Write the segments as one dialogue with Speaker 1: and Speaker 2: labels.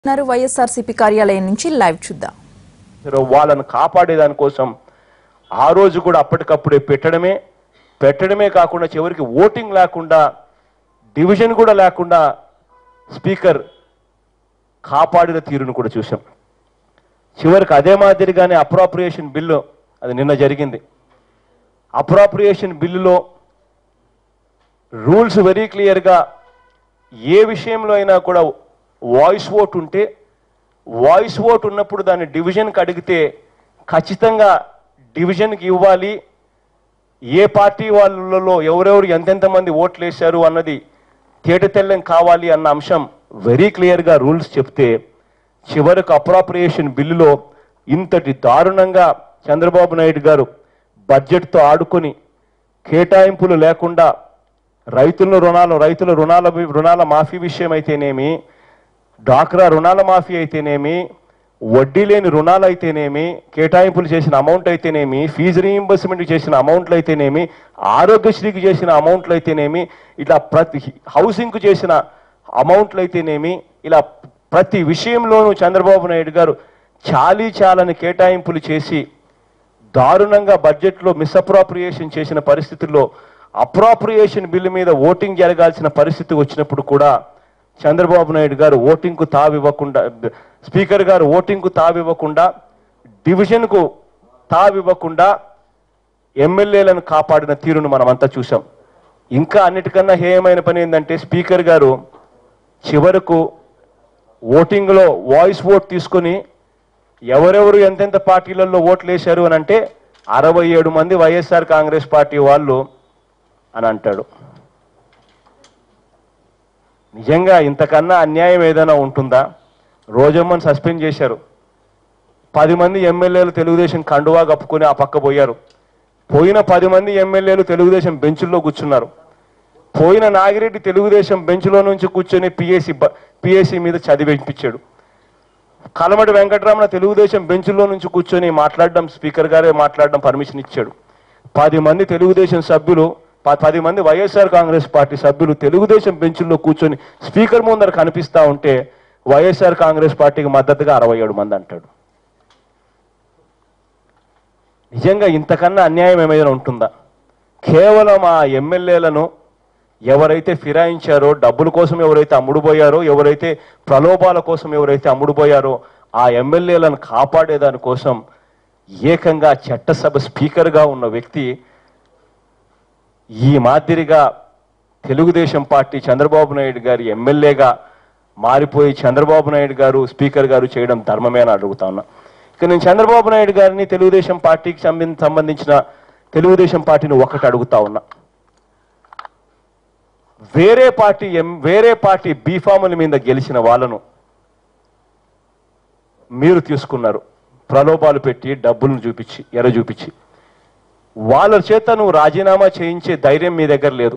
Speaker 1: ఉన్నారు వైఎస్ఆర్సీపీ కార్యాలయం నుంచి లైవ్ చూద్దాం
Speaker 2: సరే, వాళ్ళని కాపాడేదాని కోసం ఆ రోజు కూడా అప్పటికప్పుడే పెట్టడమే పెట్టడమే కాకుండా చివరికి ఓటింగ్ లేకుండా డివిజన్ కూడా లేకుండా స్పీకర్ కాపాడిన తీరును కూడా చూసాం చివరికి అదే మాదిరిగానే అప్రాప్రియేషన్ బిల్లు అది నిన్న జరిగింది అప్రాప్రియేషన్ బిల్లులో రూల్స్ వెరీ క్లియర్గా ఏ విషయంలో అయినా కూడా వాయిస్ ఓట్ ఉంటే వాయిస్ ఓట్ ఉన్నప్పుడు దాన్ని డివిజన్కి అడిగితే ఖచ్చితంగా డివిజన్కి ఇవ్వాలి ఏ పార్టీ వాళ్ళలో ఎవరెవరు ఎంతెంత మంది ఓట్లు వేశారు అన్నది తేటతెల్లం కావాలి అన్న అంశం వెరీ క్లియర్గా రూల్స్ చెప్తే చివరకు అప్రాప్రియేషన్ బిల్లులో ఇంతటి దారుణంగా చంద్రబాబు నాయుడు గారు బడ్జెట్తో ఆడుకొని కేటాయింపులు లేకుండా రైతుల రుణాలు రైతుల రుణాల రుణాల మాఫీ విషయం అయితేనేమి డాక్రా రుణాల మాఫీ అయితేనేమి వడ్డీ లేని రుణాలు అయితేనేమి కేటాయింపులు చేసిన అమౌంట్ అయితేనేమి ఫీజు రీయింబర్స్మెంట్ చేసిన అమౌంట్లు అయితేనేమి ఆరోగ్యశ్రీకి చేసిన అమౌంట్లు అయితేనేమి ఇలా ప్రతి హౌసింగ్కు చేసిన అమౌంట్లు అయితేనేమి ఇలా ప్రతి విషయంలోనూ చంద్రబాబు నాయుడు గారు చాలీ చాలని కేటాయింపులు చేసి దారుణంగా బడ్జెట్లో మిస్అప్రాప్రియేషన్ చేసిన పరిస్థితుల్లో అప్రాప్రియేషన్ బిల్లు మీద ఓటింగ్ జరగాల్సిన పరిస్థితి వచ్చినప్పుడు కూడా చంద్రబాబు నాయుడు గారు ఓటింగ్కు తావివ్వకుండా స్పీకర్ గారు ఓటింగ్కు తావివ్వకుండా డివిజన్కు తావివ్వకుండా ఎమ్మెల్యేలను కాపాడిన తీరును మనమంతా చూసాం ఇంకా అన్నిటికన్నా హేయమైన పని ఏంటంటే స్పీకర్ గారు చివరకు ఓటింగ్లో వాయిస్ ఓట్ తీసుకొని ఎవరెవరు ఎంతెంత పార్టీలలో ఓట్లు వేశారు అని అంటే అరవై ఏడు మంది వైఎస్ఆర్ కాంగ్రెస్ పార్టీ వాళ్ళు అని అంటాడు నిజంగా ఇంతకన్నా అన్యాయం ఏదైనా ఉంటుందా రోజమ్మని సస్పెండ్ చేశారు పది మంది ఎమ్మెల్యేలు తెలుగుదేశం కండువా కప్పుకొని ఆ పక్క పోయారు పోయిన పది మంది ఎమ్మెల్యేలు తెలుగుదేశం బెంచుల్లో కూర్చున్నారు పోయిన నాగిరెడ్డి తెలుగుదేశం బెంచ్లో నుంచి కూర్చొని పిఎస్సి పిఎస్సి మీద చదివింపించాడు కలమటి వెంకటరమణ తెలుగుదేశం బెంచ్లో నుంచి కూర్చొని మాట్లాడడం స్పీకర్ గారే మాట్లాడడం పర్మిషన్ ఇచ్చాడు పది మంది తెలుగుదేశం సభ్యులు ప- పది మంది వైఎస్ఆర్ కాంగ్రెస్ పార్టీ సభ్యులు తెలుగుదేశం బెంచ్లో కూర్చొని స్పీకర్ ముందర కనిపిస్తా ఉంటే వైఎస్ఆర్ కాంగ్రెస్ పార్టీకి మద్దతుగా అరవై ఏడు మంది అంటాడు నిజంగా ఇంతకన్నా అన్యాయం ఏమైనా ఉంటుందా కేవలం ఆ ఎమ్మెల్యేలను ఎవరైతే ఫిరాయించారో డబ్బుల కోసం ఎవరైతే అమ్ముడుపోయారో ఎవరైతే ప్రలోభాల కోసం ఎవరైతే అమ్ముడుపోయారో ఆ ఎమ్మెల్యేలను కాపాడేదాని కోసం ఏకంగా చట్టసభ స్పీకర్గా ఉన్న వ్యక్తి ఈ మాదిరిగా తెలుగుదేశం పార్టీ చంద్రబాబు నాయుడు గారి ఎమ్మెల్యేగా మారిపోయి చంద్రబాబు నాయుడు గారు స్పీకర్ గారు చేయడం ధర్మమే అని అడుగుతా ఉన్నా ఇక నేను చంద్రబాబు నాయుడు గారిని తెలుగుదేశం పార్టీకి సంబంధ- సంబంధించిన తెలుగుదేశం పార్టీని ఒకటి అడుగుతా ఉన్నా వేరే పార్టీ ఎం వేరే పార్టీ బీఫాముల మీద గెలిచిన వాళ్ళను మీరు తీసుకున్నారు ప్రలోభాలు పెట్టి డబ్బులను చూపించి ఎర చూపించి వాళ్ళ చేత నువ్వు రాజీనామా చేయించే ధైర్యం మీ దగ్గర లేదు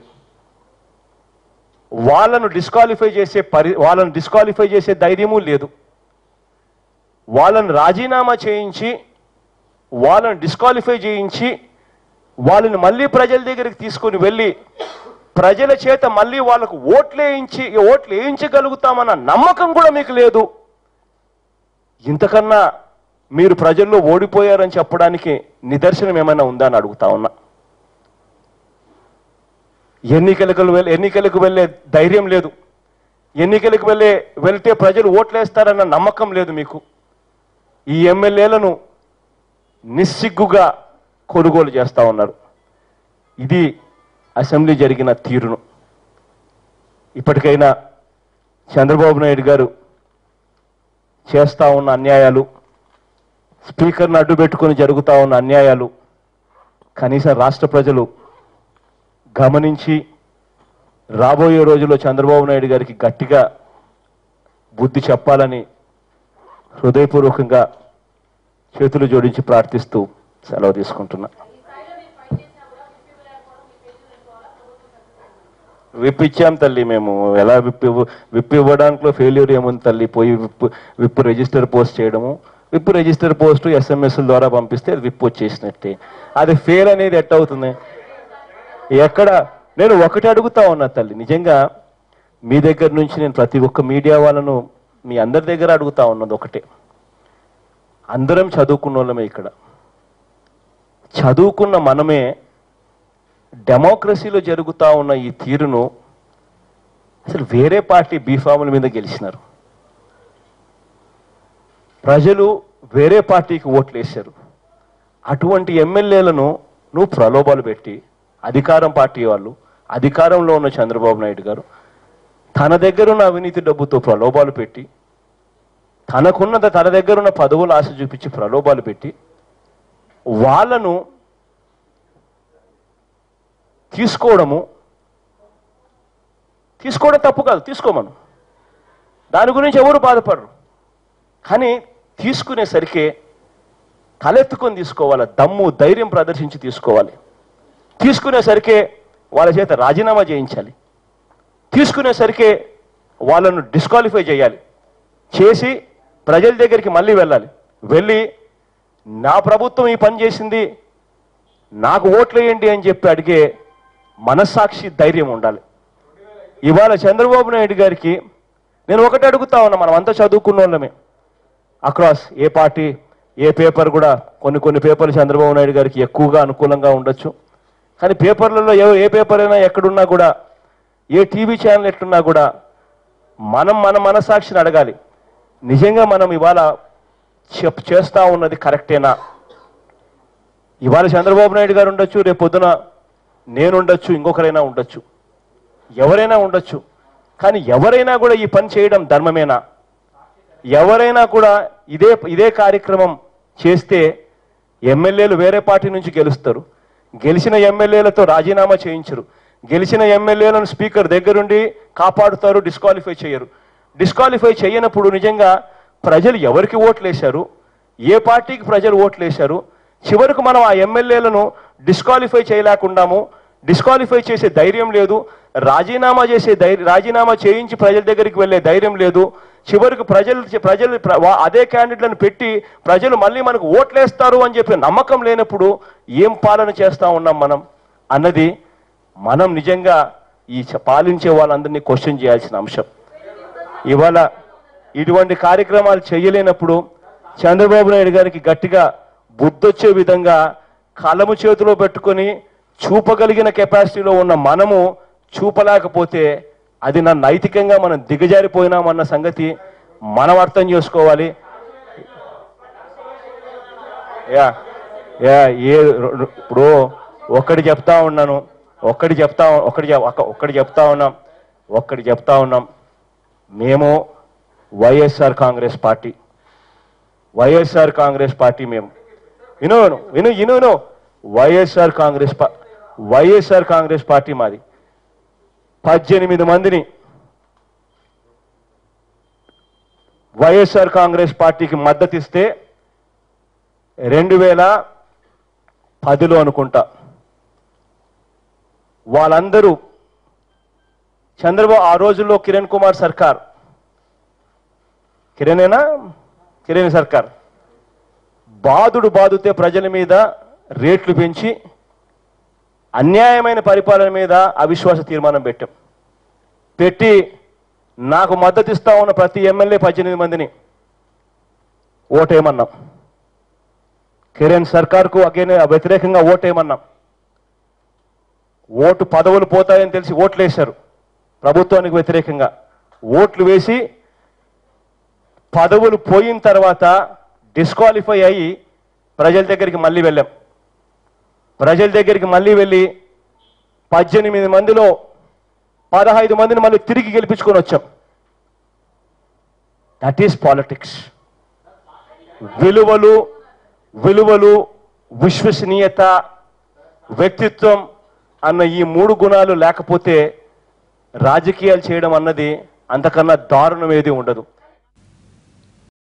Speaker 2: వాళ్ళను డిస్క్వాలిఫై చేసే పరి వాళ్ళను డిస్క్వాలిఫై చేసే ధైర్యము లేదు వాళ్ళను రాజీనామా చేయించి వాళ్ళను డిస్క్వాలిఫై చేయించి వాళ్ళని మళ్ళీ ప్రజల దగ్గరికి తీసుకొని వెళ్ళి ప్రజల చేత మళ్ళీ వాళ్ళకు ఓట్లు వేయించి ఓట్లు వేయించగలుగుతామన్న నమ్మకం కూడా మీకు లేదు ఇంతకన్నా మీరు ప్రజల్లో ఓడిపోయారని చెప్పడానికి నిదర్శనం ఏమైనా ఉందా అని అడుగుతా ఉన్నా ఎన్నికలకు వెళ్ళే ఎన్నికలకు వెళ్ళే ధైర్యం లేదు ఎన్నికలకు వెళ్ళే వెళ్తే ప్రజలు ఓట్లేస్తారన్న నమ్మకం లేదు మీకు ఈ ఎమ్మెల్యేలను నిస్సిగ్గుగా కొనుగోలు చేస్తా ఉన్నారు ఇది అసెంబ్లీ జరిగిన తీరును ఇప్పటికైనా చంద్రబాబు నాయుడు గారు చేస్తా ఉన్న అన్యాయాలు స్పీకర్ను అడ్డు పెట్టుకొని జరుగుతా ఉన్న అన్యాయాలు కనీసం రాష్ట్ర ప్రజలు గమనించి రాబోయే రోజుల్లో చంద్రబాబు నాయుడు గారికి గట్టిగా బుద్ధి చెప్పాలని హృదయపూర్వకంగా చేతులు జోడించి ప్రార్థిస్తూ సెలవు తీసుకుంటున్నా విప్ ఇచ్చాం తల్లి మేము ఎలా విప్ ఇవ్వ- విప్ ఇవ్వడానిలో ఫెయిల్యూర్ ఏముంది తల్లి పోయి విప్ విప్ రిజిస్టర్ పోస్ట్ చేయడము విప్ రిజిస్టర్ పోస్ట్ ఎస్ఎంఎస్ ద్వారా పంపిస్తే అది విప్ వచ్చేసినట్టే అది ఫెయిల్ అనేది ఎట్ట అవుతుంది ఎక్కడ నేను ఒకటి అడుగుతా ఉన్నా తల్లి నిజంగా మీ దగ్గర నుంచి నేను ప్రతి ఒక్క మీడియా వాళ్ళను మీ అందరి దగ్గర అడుగుతా ఉన్నది ఒకటే అందరం చదువుకున్న వాళ్ళమే ఇక్కడ చదువుకున్న మనమే డెమోక్రసీలో జరుగుతా ఉన్న ఈ తీరును అసలు వేరే పార్టీ బీఫాముల మీద గెలిచినారు ప్రజలు వేరే పార్టీకి ఓట్లు వేశారు అటువంటి ఎమ్మెల్యేలను నువ్వు ప్రలోభాలు పెట్టి అధికారం పార్టీ వాళ్ళు అధికారంలో ఉన్న చంద్రబాబు నాయుడు గారు తన దగ్గరున్న అవినీతి డబ్బుతో ప్రలోభాలు పెట్టి తనకున్న తన దగ్గరున్న పదవులు ఆశ చూపించి ప్రలోభాలు పెట్టి వాళ్ళను తీసుకోవడము తీసుకోవడం తప్పు కాదు తీసుకోమను దాని గురించి ఎవరు బాధపడరు కానీ తీసుకునేసరికి తలెత్తుకొని తీసుకోవాలి దమ్ము ధైర్యం ప్రదర్శించి తీసుకోవాలి తీసుకునేసరికి వాళ్ళ చేత రాజీనామా చేయించాలి తీసుకునేసరికి వాళ్ళను డిస్క్వాలిఫై చేయాలి చేసి ప్రజల దగ్గరికి మళ్ళీ వెళ్ళాలి వెళ్ళి నా ప్రభుత్వం ఈ పని చేసింది నాకు ఓట్లు వేయండి అని చెప్పి అడిగే మనస్సాక్షి ధైర్యం ఉండాలి ఇవాళ చంద్రబాబు నాయుడు గారికి నేను ఒకటి అడుగుతా ఉన్నా మనం అంతా చదువుకున్న వాళ్ళమే అక్రాస్ ఏ పార్టీ ఏ పేపర్ కూడా కొన్ని కొన్ని పేపర్లు చంద్రబాబు నాయుడు గారికి ఎక్కువగా అనుకూలంగా ఉండొచ్చు కానీ పేపర్లలో ఏ ఏ పేపర్ అయినా ఎక్కడున్నా కూడా ఏ టీవీ ఛానల్ ఎట్లున్నా కూడా మనం మన మనసాక్షిని అడగాలి నిజంగా మనం ఇవాళ చెప్ చేస్తా ఉన్నది కరెక్టేనా ఇవాళ చంద్రబాబు నాయుడు గారు ఉండొచ్చు రేపు పొద్దున నేను ఉండొచ్చు ఇంకొకరైనా ఉండొచ్చు ఎవరైనా ఉండొచ్చు కానీ ఎవరైనా కూడా ఈ పని చేయడం ధర్మమేనా ఎవరైనా కూడా ఇదే ఇదే కార్యక్రమం చేస్తే ఎమ్మెల్యేలు వేరే పార్టీ నుంచి గెలుస్తారు గెలిచిన ఎమ్మెల్యేలతో రాజీనామా చేయించరు గెలిచిన ఎమ్మెల్యేలను స్పీకర్ దగ్గరుండి కాపాడుతారు డిస్క్వాలిఫై చేయరు డిస్క్వాలిఫై చేయనప్పుడు నిజంగా ప్రజలు ఎవరికి ఓట్లు వేశారు ఏ పార్టీకి ప్రజలు ఓట్లు వేశారు చివరకు మనం ఆ ఎమ్మెల్యేలను డిస్క్వాలిఫై చేయలేకుండాము డిస్క్వాలిఫై చేసే ధైర్యం లేదు రాజీనామా చేసే ధైర్యం రాజీనామా చేయించి ప్రజల దగ్గరికి వెళ్ళే ధైర్యం లేదు చివరికి ప్రజలు ప్రజలు ప్ర- వా- అదే క్యాండిడేట్లను పెట్టి ప్రజలు మళ్ళీ మనకు ఓట్లేస్తారు అని చెప్పి నమ్మకం లేనప్పుడు ఏం పాలన చేస్తా ఉన్నాం మనం అన్నది మనం నిజంగా ఈ చ- పాలించే వాళ్ళందరినీ క్వశ్చన్ చేయాల్సిన అంశం ఇవాళ ఇటువంటి కార్యక్రమాలు చేయలేనప్పుడు చంద్రబాబు నాయుడు గారికి గట్టిగా బుద్ధొచ్చే విధంగా కలము చేతిలో పెట్టుకొని చూపగలిగిన కెపాసిటీలో ఉన్న మనము చూపలేకపోతే అది నా నైతికంగా మనం దిగజారిపోయినామన్న సంగతి మనం అర్థం చేసుకోవాలి యా యా ఏ ఇప్పుడు ఒక్కటి చెప్తా ఉన్నాను ఒక్కటి చెప్తా ఒక్కటి చెప్- ఒక్క- ఒక్కటి చెప్తా ఉన్నాం ఒక్కటి చెప్తా ఉన్నాం మేము వైఎస్ఆర్ కాంగ్రెస్ పార్టీ వైఎస్ఆర్ కాంగ్రెస్ పార్టీ మేము విను విను విను విను విను వైఎస్ఆర్ కాంగ్రెస్ పా వైఎస్ఆర్ కాంగ్రెస్ పార్టీ మాది పద్దెనిమిది మందిని వైఎస్ఆర్ కాంగ్రెస్ పార్టీకి మద్దతు ఇస్తే రెండు వేల పదిలో అనుకుంటా వాళ్ళందరూ చంద్రబాబు ఆ రోజుల్లో కిరణ్ కుమార్ సర్కార్ కిరణేనా కిరణ్ సర్కార్ బాధుడు బాదుతే ప్రజల మీద రేట్లు పెంచి అన్యాయమైన పరిపాలన మీద అవిశ్వాస తీర్మానం పెట్టాం పెట్టి నాకు మద్దతు ఇస్తా ఉన్న ప్రతి ఎమ్మెల్యే పద్దెనిమిది మందిని ఓటేయమన్నాం కిరణ్ సర్కార్కు అగైన్ వ్యతిరేకంగా ఓటేయమన్నాం ఓటు పదవులు పోతాయని తెలిసి ఓట్లు వేశారు ప్రభుత్వానికి వ్యతిరేకంగా ఓట్లు వేసి పదవులు పోయిన తర్వాత డిస్క్వాలిఫై అయ్యి ప్రజల దగ్గరికి మళ్ళీ వెళ్ళాం ప్రజల దగ్గరికి మళ్ళీ వెళ్ళి పద్దెనిమిది మందిలో పదహైదు మందిని మళ్ళీ తిరిగి గెలిపించుకొని వచ్చాం దట్ ఈస్ పాలిటిక్స్ విలువలు విలువలు విశ్వసనీయత వ్యక్తిత్వం అన్న ఈ మూడు గుణాలు లేకపోతే రాజకీయాలు చేయడం అన్నది అంతకన్నా దారుణం ఏది ఉండదు